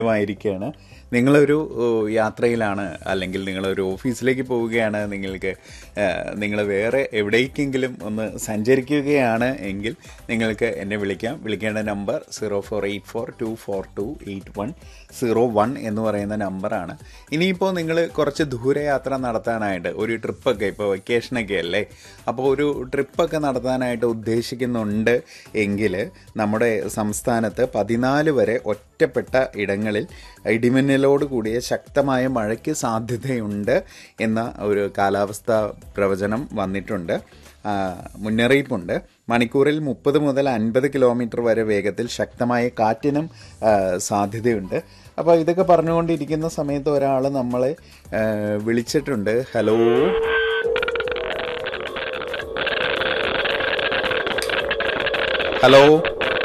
ആയിരിക്കുകയാണ് നിങ്ങളൊരു ഓ, യാത്രയിലാണ് അല്ലെങ്കിൽ നിങ്ങളൊരു ഓഫീസിലേക്ക് പോവുകയാണ് നിങ്ങൾക്ക് നിങ്ങൾ വേറെ എവിടേക്കെങ്കിലും ഒന്ന് സഞ്ചരിക്കുകയാണ് എങ്കിൽ നിങ്ങൾക്ക് എന്നെ വിളിക്കാം വിളിക്കേണ്ട number zero four eight four two four two eight one zero one എന്ന് പറയുന്ന നമ്പറാണ് ഇനിയിപ്പോൾ നിങ്ങൾ കുറച്ച് ദൂരയാത്ര നടത്താനായിട്ട് ഒരു ട്രിപ്പൊക്കെ ഇപ്പോൾ വെക്കേഷനൊക്കെ അല്ലേ അപ്പോൾ ഒരു ട്രിപ്പൊക്കെ നടത്താനായിട്ട് ഉദ്ദേശിക്കുന്നുണ്ട് എങ്കിൽ നമ്മുടെ സംസ്ഥാനത്ത് പതിനാല് വരെ ഒറ്റപ്പെട്ട ഇടങ്ങളിൽ ഇടിമിന്നലോട് കൂടിയ ശക്തമായ മഴയ്ക്ക് സാധ്യതയുണ്ട് എന്ന ഒരു കാലാവസ്ഥാ പ്രവചനം വന്നിട്ടുണ്ട് ആ, മുന്നറിയിപ്പുണ്ട് മണിക്കൂറിൽ മുപ്പത് മുതൽ അൻപത് കിലോമീറ്റർ വരെ വേഗത്തിൽ ശക്തമായ കാറ്റിനും ആ, സാധ്യതയുണ്ട് അപ്പോൾ ഇതൊക്കെ പറഞ്ഞുകൊണ്ടിരിക്കുന്ന സമയത്ത് ഒരാൾ നമ്മളെ ആ, വിളിച്ചിട്ടുണ്ട് ഹലോ ഹലോ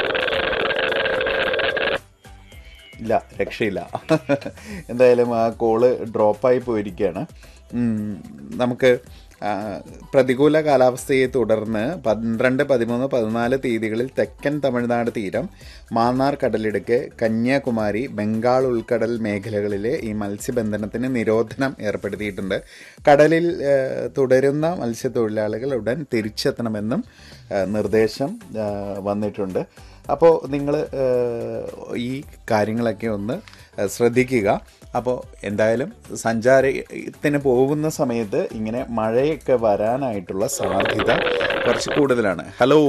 ഇല്ല രക്ഷയില്ല എന്തായാലും ആ കോള് ഡ്രോപ്പായി പോയിരിക്കുകയാണ് ഉം, നമുക്ക് ആ, പ്രതികൂല കാലാവസ്ഥയെ തുടർന്ന് പന്ത്രണ്ട് പതിമൂന്ന് പതിനാല് തീയതികളിൽ തെക്കൻ തമിഴ്നാട് തീരം മാന്നാർ കടലിടുക്ക് കന്യാകുമാരി ബംഗാൾ ഉൾക്കടൽ മേഖലകളിലെ ഈ മത്സ്യബന്ധനത്തിന് നിരോധനം ഏർപ്പെടുത്തിയിട്ടുണ്ട് കടലിൽ ആ, തുടരുന്ന മത്സ്യത്തൊഴിലാളികൾ ഉടൻ തിരിച്ചെത്തണമെന്നും ആ, നിർദ്ദേശം ആ, വന്നിട്ടുണ്ട് അപ്പോൾ നിങ്ങൾ ഈ കാര്യങ്ങളൊക്കെ ഒന്ന് ആ, ശ്രദ്ധിക്കുക അപ്പോൾ എന്തായാലും സഞ്ചാരത്തിന് പോകുന്ന സമയത്ത് ഇങ്ങനെ മഴയൊക്കെ വരാനായിട്ടുള്ള സാധ്യത കുറച്ച് കൂടുതലാണ് ഹലോ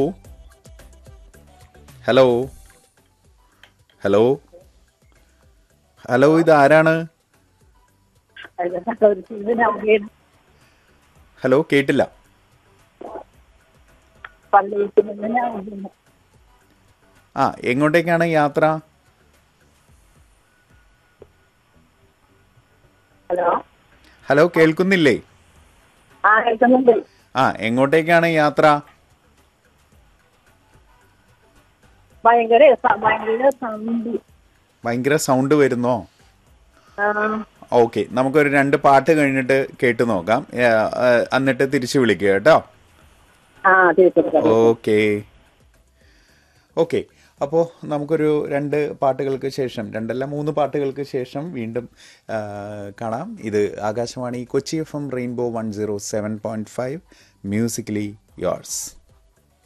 ഹലോ ഹലോ ഹലോ ഇത് ആരാണ് ഹലോ കേട്ടില്ല ആ എങ്ങോട്ടേക്കാണ് യാത്ര ഹലോ ഹലോ കേൾക്കുന്നില്ലേ ആ കേൾക്കുന്നുണ്ട് ആ എങ്ങോട്ടേക്കാണ് യാത്ര ഭയങ്കര സ- ഭയങ്കര സൗണ്ട് ഭയങ്കര സൗണ്ട് വരുന്നോ ആ, ഓക്കെ നമുക്കൊരു രണ്ട് പാട്ട് കഴിഞ്ഞിട്ട് കേട്ട് നോക്കാം ഏ, ഏ, എന്നിട്ട് തിരിച്ചു വിളിക്കുക കേട്ടോ ആ തിരിച്ചെടുക്കാം ഓക്കെ ഓക്കെ അപ്പോൾ നമുക്കൊരു രണ്ട് പാട്ടുകൾക്ക് ശേഷം രണ്ടല്ല മൂന്ന് പാട്ടുകൾക്ക് ശേഷം വീണ്ടും ആ, കാണാം ഇത് Akashvani Kochi F M rainbow one zero seven point five musically yours